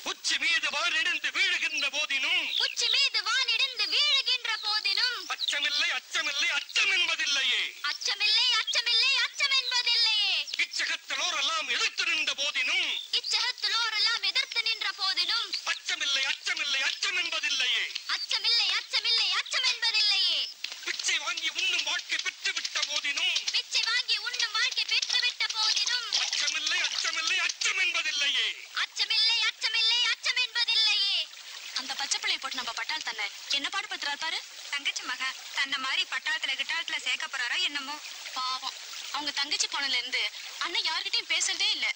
உச்சி மீது வானிடிந்து வீழுகின்ற போதினும் உச்சி மீது வானிடிந்து வீழுகின்ற போதினும் அச்சமில்லை அச்சமில்லை அச்சம் என்பதில்லையே அச்சமில்லை அச்சமில்லை அச்சம் என்பதில்லையே இச்சகத்திலோரெல்லாம் எதிர்த்து நின்ற போதினும் இச்சகத்திலோரெல்லாம் எதிர்த்து நின்ற போதிலும் அச்சமில்லை அச்சமில்லை அச்சம் என்பதில்லையே அச்சமில்லை அச்சமில்லை அச்சம் என்பதில்லையே பிச்சை வாங்கி உண்ணும் வாழ்க்கை பெற்றுவிட்ட போதினும் பிச்சை வாங்கி உண்ணும் வாழ்க்கை பெற்றுவிட்ட போதிலும் அச்சமில்லை அச்சமில்லை அச்சம் என்பதில்லையே அச்சமில்லை அச்சமில்லை அச்சம் என்பதில்லையே அந்த பச்சை பிள்ளைய போட்டு நம்ம பட்டாள் தானே என்ன பாடு பத்துறாரு பாரு தங்கச்சி மக தன்ன மாதிரி பட்டாளத்துல கிட்டாளத்துல சேர்க்க போறாரோ என்னமோ பாவம் அவங்க தங்கச்சி போனதுல இருந்து அண்ணன் யார்கிட்டயும் பேசுறதே இல்ல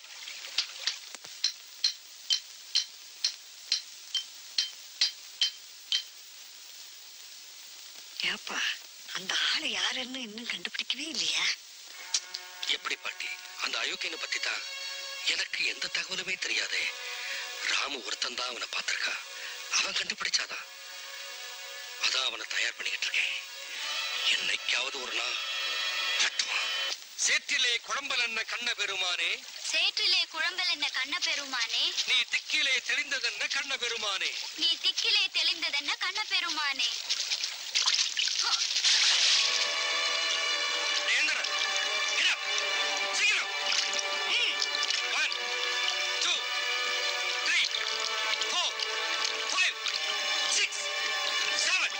ஏப்பா அந்த ஆளு யாருன்னு இன்னும் கண்டுபிடிக்கவே இல்லையா எப்படி பாட்டி அந்த அயோக்கியனை பத்தி தான் எனக்கு எந்த தகவலுமே தெரியாதே ராமு ஒருத்தன் தான் அவனை பார்த்திருக்கா அவன் கண்டுபிடிச்சாதான் அதான் அவனை தயார் பண்ணிக்கிட்டு இருக்கேன் என்னைக்காவது ஒரு நாள் கட்டுவான் சேற்றிலே குழம்பல் என்ன கண்ண பெருமானே சேற்றிலே குழம்பல் என்ன கண்ண பெருமானே நீ திக்கிலே தெரிந்ததென்ன கண்ண பெருமானே நீ திக்கிலே தெளிந்ததென்ன கண்ண பெருமானே Enter. Get up. சீக்கிரம். ம். One, two, three, four, five, six, seven.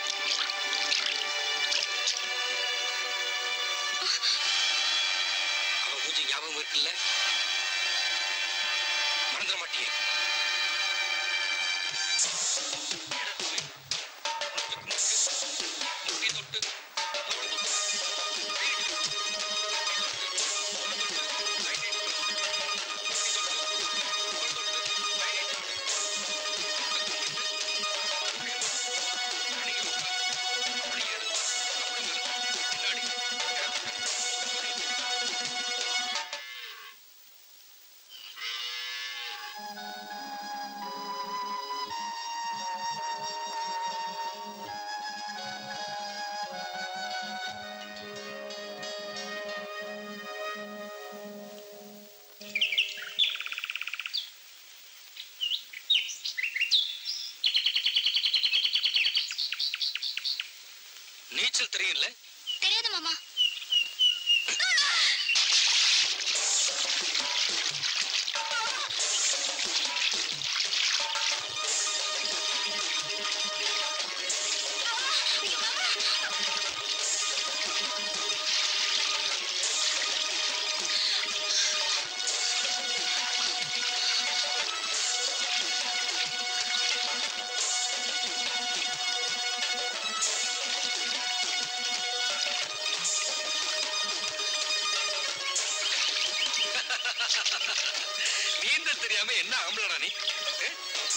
அவன் மூஞ்சி ஞாபகம் இருக்குல்ல மறந்துட மாட்டியே முட்டி தொட்டு நீச்சல் தெரியும்ல தெரியாது மாமா நீந்தல் தெரியாம என்ன ஆம்பளடா நீ ஏ?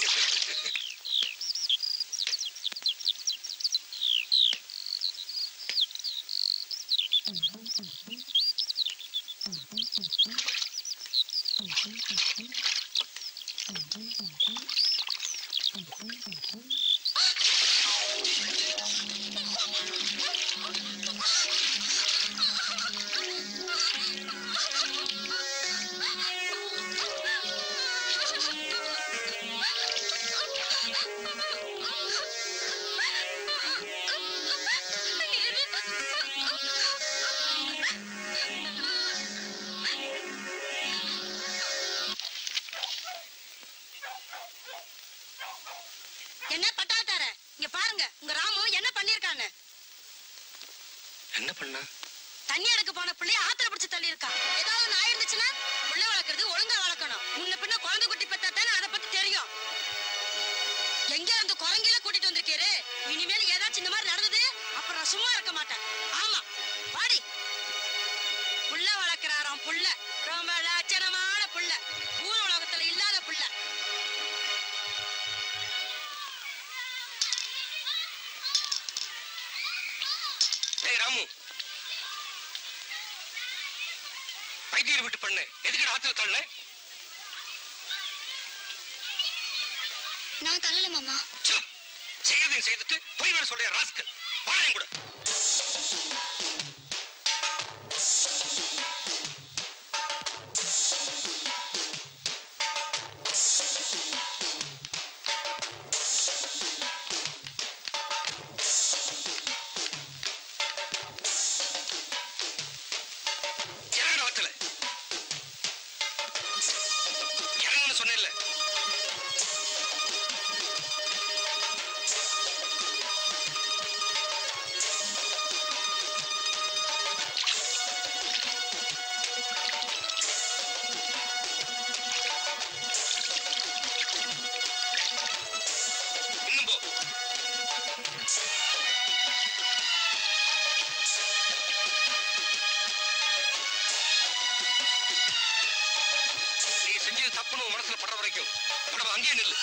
என்ன பட்டாத்தார இங்க பாருங்க உங்க ராமு என்ன பண்ணிருக்கான்னு என்ன பண்ணா தண்ணி எடுக்க போன பிள்ளைய ஆத்திர பிடிச்சு தள்ளி இருக்கா ஏதாவது ஒண்ணு ஆயிருந்துச்சுன்னா புள்ள வளர்க்கறது ஒழுங்கா வளர்க்கணும் முன்ன பின்ன குழந்தை குட்டி பெத்தா தானே அதை பத்தி தெரியும் எங்க இருந்து குரங்கில கூட்டிட்டு வந்திருக்கீரு இனிமேல் ஏதாச்சும் இந்த மாதிரி நடந்தது அப்புறம் நான் சும்மா இருக்க மாட்டேன் ஆமா பாடி புள்ள வளர்க்கிறாராம் புள்ள ரொம்ப லட்சணமான புள்ள ஊர் உலகத்துல இல்லாத புள்ள ஏய் ராமு வைத்தியர் விட்டு பண்ணு எதுக்கு ஆத்துல தள்ள நான் தள்ளல மாமா செய்யறதையும் செய்துட்டு போய் வேற சொல்ற ராஸ்கல் வாழையும் கூட அங்கே நில்லு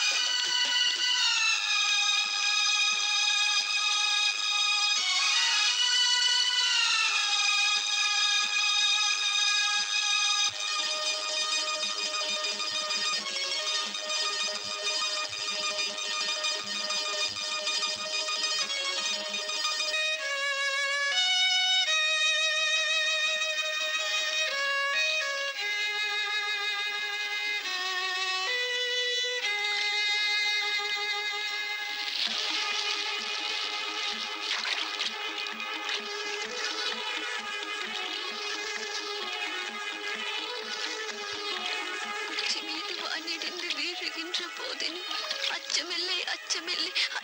உச்சி மீது வானிடிந்து வீழுகின்ற போதினும் அச்சமில்லை அச்சமில்லை அ-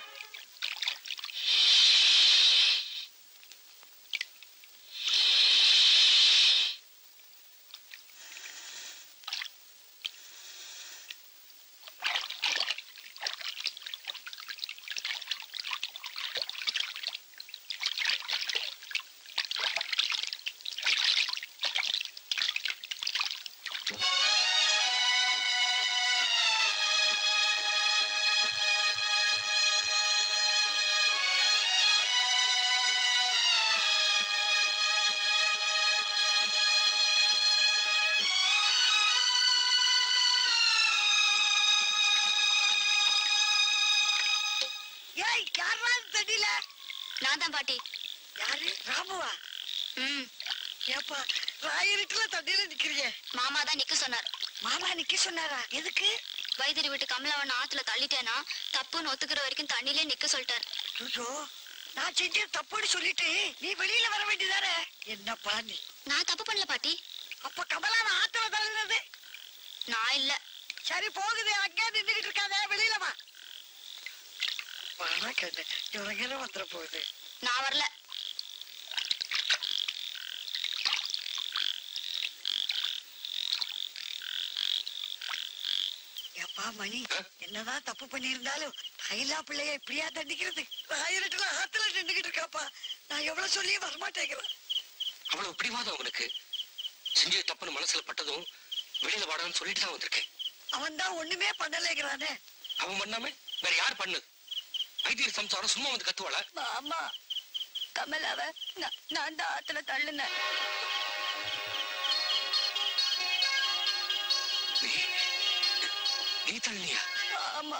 ஏய் யாரா தண்ணில நான் தான் பாட்டி யாரு ராமுவா ம் ஏப்பா ராயிருட்டுல தண்ணியில நிக்கிறியே மாமா தான் நிக்க சொன்னார் மாமா நிக்க சொன்னாரா எதுக்கு வைத்தியர் விட்டு கமலவன் ஆத்துல தள்ளிட்டேனா தப்புன்னு ஒத்துக்கிற வரைக்கும் தண்ணிலே நிக்க சொல்லிட்டார் ஐயோ நான் செஞ்ச தப்புன்னு சொல்லிட்டு நீ வெளியில வர வேண்டியதானே என்னப்பா நீ நான் தப்பு பண்ணல பாட்டி அப்ப கமலாவை ஆத்துல தள்ளுனது நான் இல்ல சரி போகுது அங்கே நின்றுகிட்டு இருக்காத வெளியில வா வாடா கண்ணு இவங்க வந்துட போகுது நான் வரல எப்பா மணி என்னதான் தப்பு பண்ணியிருந்தாலும் தைலா பிள்ளைய இப்படியா தண்டிக்கிறது ஆயிரட்டுல ஆத்துல நின்றுகிட்டு இருக்காப்பா நான் எவ்வளவு சொல்லியும் வரமாட்டேங்கிறேன் அவ்வளவு பிடிவாதம் அவனுக்கு செஞ்சது தப்புன்னு மனசுல பட்டதும் வெளியில வாடான்னு சொல்லிட்டு தான் வந்திருக்கேன் அவன் தான் ஒண்ணுமே பண்ணலைங்கிறானே அவன் பண்ணாம வேற யார் பண்ணுது வைத்தியர் சம்சாரம் சும்மா வந்து கத்துவாளா மாமா கமலாவ நான் தான் ஆத்துல தள்ளுனேன் நீ நீ தள்ளியா ஆமா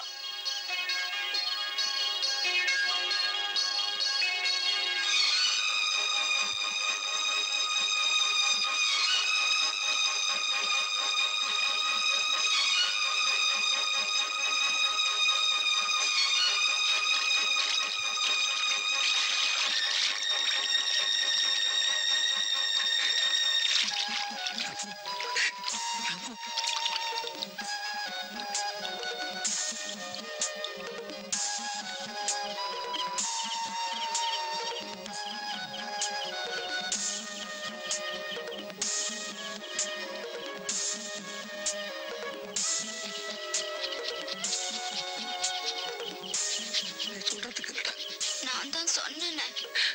சொல்றதுக்கு இல்லடா நான் தான் சொன்னேனே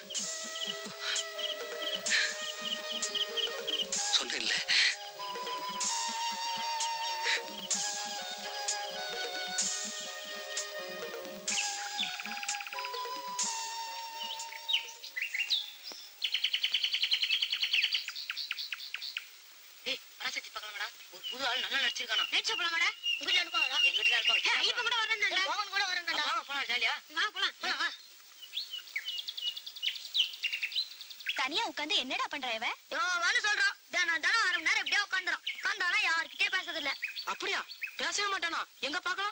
சொன்னேன்ல ஏய் பராசக்தி பார்க்கலாமாடா ஒரு புது ஆள் நல்லா நடிச்சிருக்கானா நடிச்ச போலாமாடா உங்க வீட்டுல இருப்பாங்களா எங்க வீட்டுல இருப்பாங்க ஐயப்பன் கூட வரேன்டா மோகன் கூட வரேன்டா வாங்க போலாம் ஜாலியா வா போலாம் போலாம் வா தனியா உட்கார்ந்து என்னடா பண்ற இவ யோவான்னு சொல்றோம் தினம் தினம் அரை மணி நேரம் இப்படியே உட்காந்துரும் உட்காந்தாலும் யாருக்கிட்டே பேசுறது இல்ல அப்படியா பேசவே மாட்டானா எங்க பார்க்கலாம்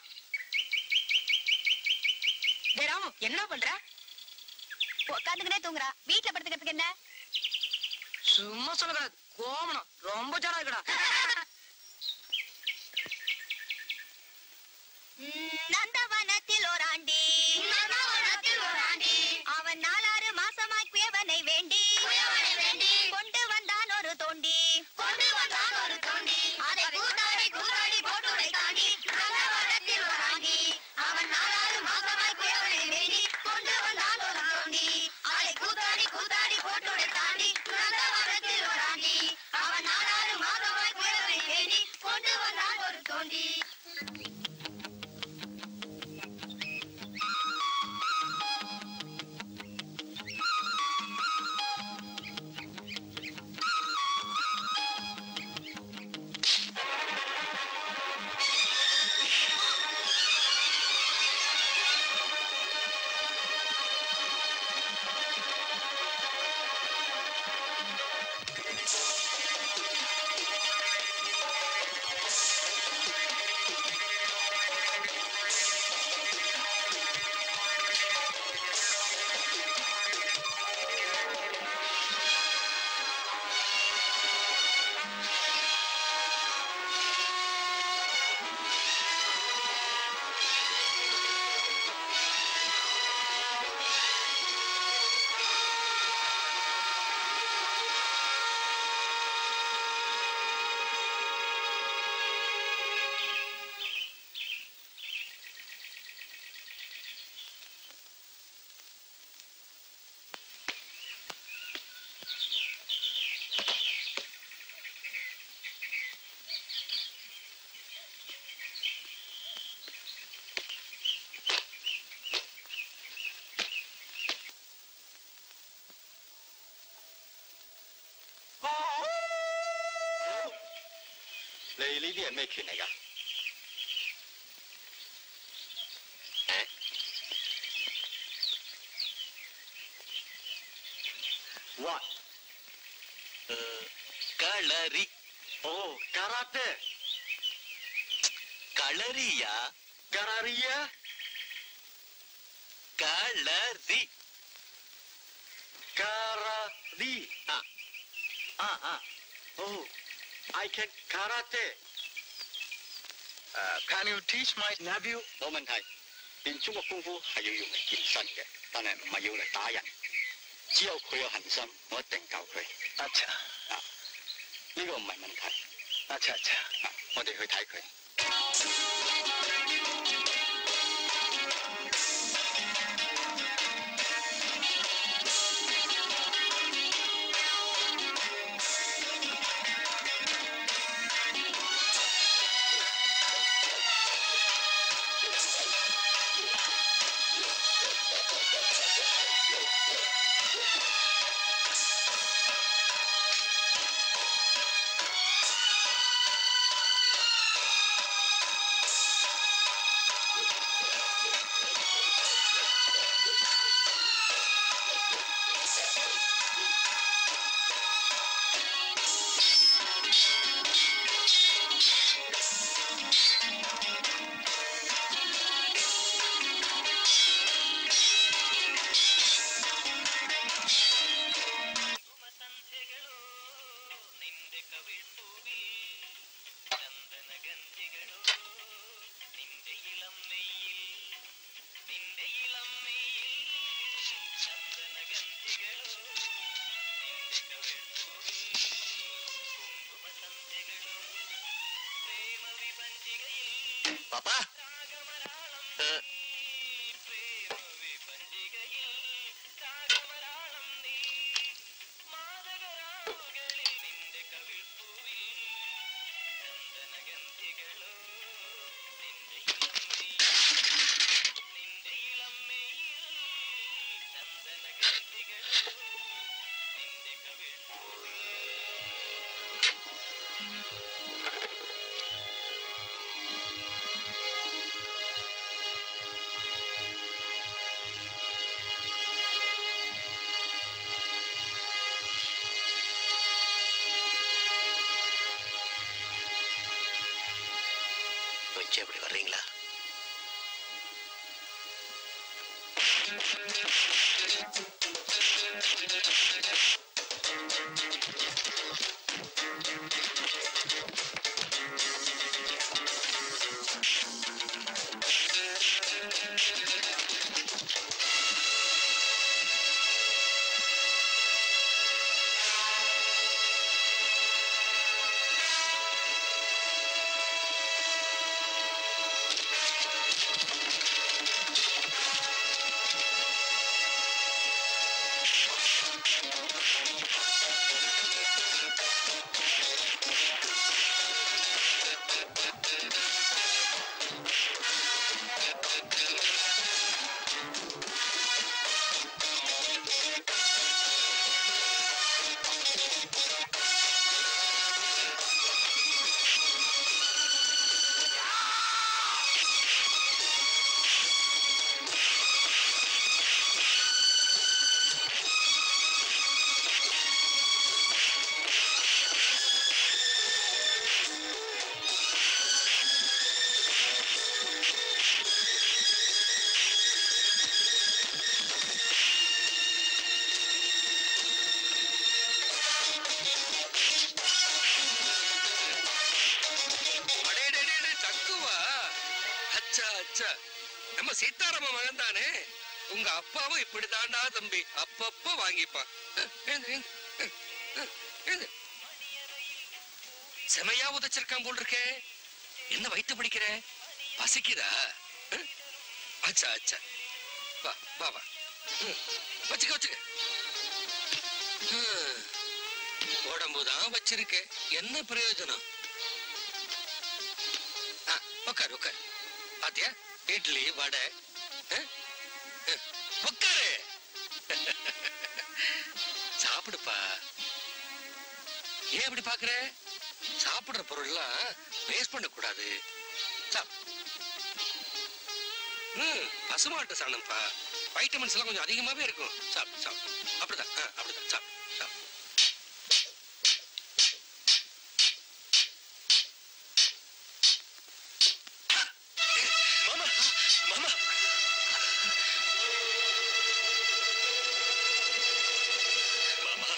டேய் ராமு என்ன பண்ற உட்காந்துக்கினே தூங்குறா வீட்டுல படுத்துக்கிறதுக்கு என்ன சும்மா சொல்லக்கூடாது கோமணம் ரொம்ப ஜாரா இருக்குடா நந்தவனத்தில் ஓராண்டி நந்தவனத்தில் ஓராண்டி அவன் நாலாறு மாசமாய் குயவனை வேண்டி வேண்டி கொண்டு வந்தான் ஒரு தோண்டி கொண்டு வந்தான் ஒரு தோண்டி அதை கூத்தாடி கூத்தாடி போட்டு உடைத்தாண்டி நந்தவனத்தில் ஓராண்டி அவன் நாலாறு மாசமாய் குயவனை வேண்டி கொண்டு வந்தான் ஒரு தோண்டி அதை கூத்தாடி கூத்தாடி போட்டு உடைத்தாண்டி நந்தவனத்தில் ஓராண்டி அவன் நாலாறு மாசமாய் குயவனை வேண்டி கொண்டு வந்தான் ஒரு தோண்டி 你呢啲係咩拳嚟㗎？What？ kalari 哦，karate， களரியா karariya， kalari karate，啊啊啊，哦，I can karate。誒，Can you teach my nephew？冇問題。練中國功夫係要用嚟健身嘅，但係唔係要嚟打人。只有佢有恒心，我一定教佢。阿茶，啊，呢個唔係問題。阿茶茶，啊，我哋去睇佢。 பாப்பா அஹ், கொஞ்சம் இப்படி வர்றீங்களா அடேடேடே, தக்குவா அச்சா அச்சா நம்ம சீதாராம மகன் தானே உங்க அப்பாவும் இப்படிதான்டா தம்பி அப்பப்ப வாங்கிப்பான் அஹ், ஏங்க, ஏங்க, அஹ், அஹ், ஏங்க. செமையா உதைச்சிருக்கான் போல் இருக்கே என்ன வயித்து பிடிக்கிற பசிக்குதா அஹ்? அச்சா அச்சா வா வா வா ம், வச்சுக்க வச்சுக்க ஹம், உடம்புதான் வச்சிருக்க என்ன பிரயோஜனம் ஆ, உட்காரு உட்காரு பாத்தியா இட்லி வடை ஆ? ஆ, உட்காரு சாப்பிடுப்பா ஏன் இப்படி பாக்குற சாப்பிடுற பொருள்லாம் வேஸ்ட் பண்ண கூடாது சாப் ம் பசுமாட்டு சாணம்ப்பா வைட்டமின்ஸ் எல்லாம் கொஞ்சம் அதிகமாவே இருக்கும் சாப் சாப் அப்படிதான் ஆ, அப்படிதான் சாப் சாப் மாமா மாமா மாமா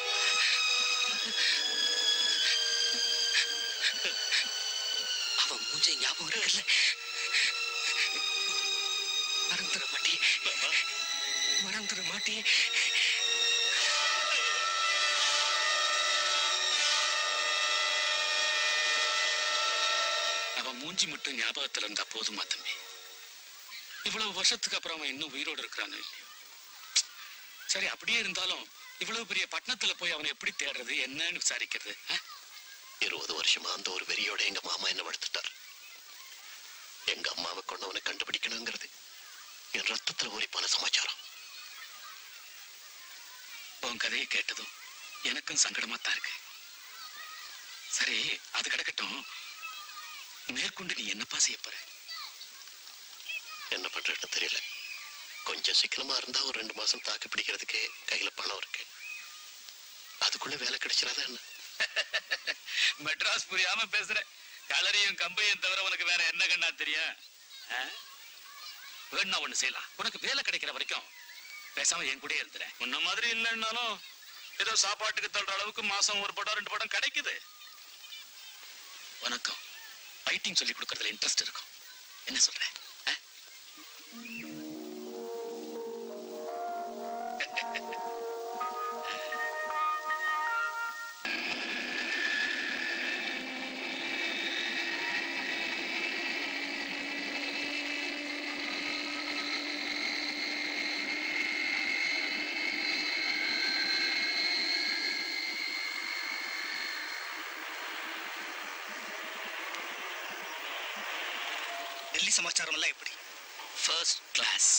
அவன் மூஞ்ச ஞாபகம் இருக்குல்ல மறந்துட மாட்டி மறந்துட மாட்டி அவன் மூஞ்சி மட்டும் ஞாபகத்துல இருந்தா போதுமா தம்பி இவ்வளவு வருஷத்துக்கு அப்புறம் அவன் இன்னும் உயிரோடு இருக்கிறானோ இல்லையோ சரி அப்படியே இருந்தாலும் இவ்வளவு பெரிய பட்டணத்துல போய் அவனை எப்படி தேடுறது என்னன்னு விசாரிக்கிறது ஆ? இருபது வருஷமா அந்த ஒரு வெறியோட எங்க மாமா என்ன வளர்த்துட்டார் எங்க அம்மாவை கொண்டவனை கண்டுபிடிக்கணுங்கிறது என் ரத்தத்துல ஊறி போன சமாச்சாரம் உன் கதையை கேட்டதும் எனக்கும் சங்கடமா தான் இருக்கு சரி அது கிடக்கட்டும் மேற்கொண்டு நீ என்னப்பா செய்ய போற என்ன பண்றதுன்னு தெரியல கொஞ்சம் சிக்கனமா இருந்தா ஒரு ரெண்டு மாசம் தாக்கு பிடிக்கிறதுக்கு கையில பணம் இருக்கு அதுக்குள்ள வேலை கிடைச்சிடாதா என்ன மெட்ராஸ் புரியாம பேசுற கலரியும் கம்பையும் தவிர உனக்கு வேற என்ன கண்ணா தெரியும் ஆ? வேணா ஒண்ணு செய்யலாம் உனக்கு வேலை கிடைக்கிற வரைக்கும் பேசாம என் கூட இருந்துறேன் உன்ன மாதிரி இல்லைன்னாலும் ஏதோ சாப்பாட்டுக்கு தள்ளுற அளவுக்கு மாசம் ஒரு படம் ரெண்டு படம் கிடைக்குது உனக்கும் ஃபைட்டிங் சொல்லி கொடுக்கறதுல இன்ட்ரெஸ்ட் இருக்கும் என்ன சொல்ற ஆ? டெல்லி சமாச்சாரம் எல்லாம் எப்படி ஃபர்ஸ்ட் கிளாஸ்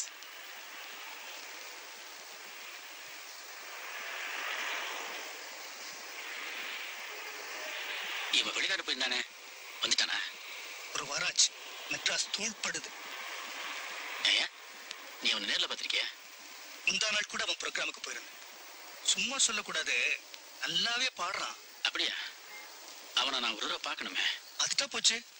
இவன் வெளிநாடு போயிருந்தானே வந்துட்டானா ஒரு வாராச்சு மெட்ராஸ் தூள்படுது ஏய்யா, நீ அவனை நேர்ல பார்த்திருக்கியா முந்தா நாள் கூட அவன் ப்ரோக்ராமுக்கு போயிருந்தான் சும்மா சொல்லக்கூடாது நல்லாவே பாடுறான் அப்படியா அவனை நான் ஒரு தடவை பார்க்கணுமே அதுதான் போச்சு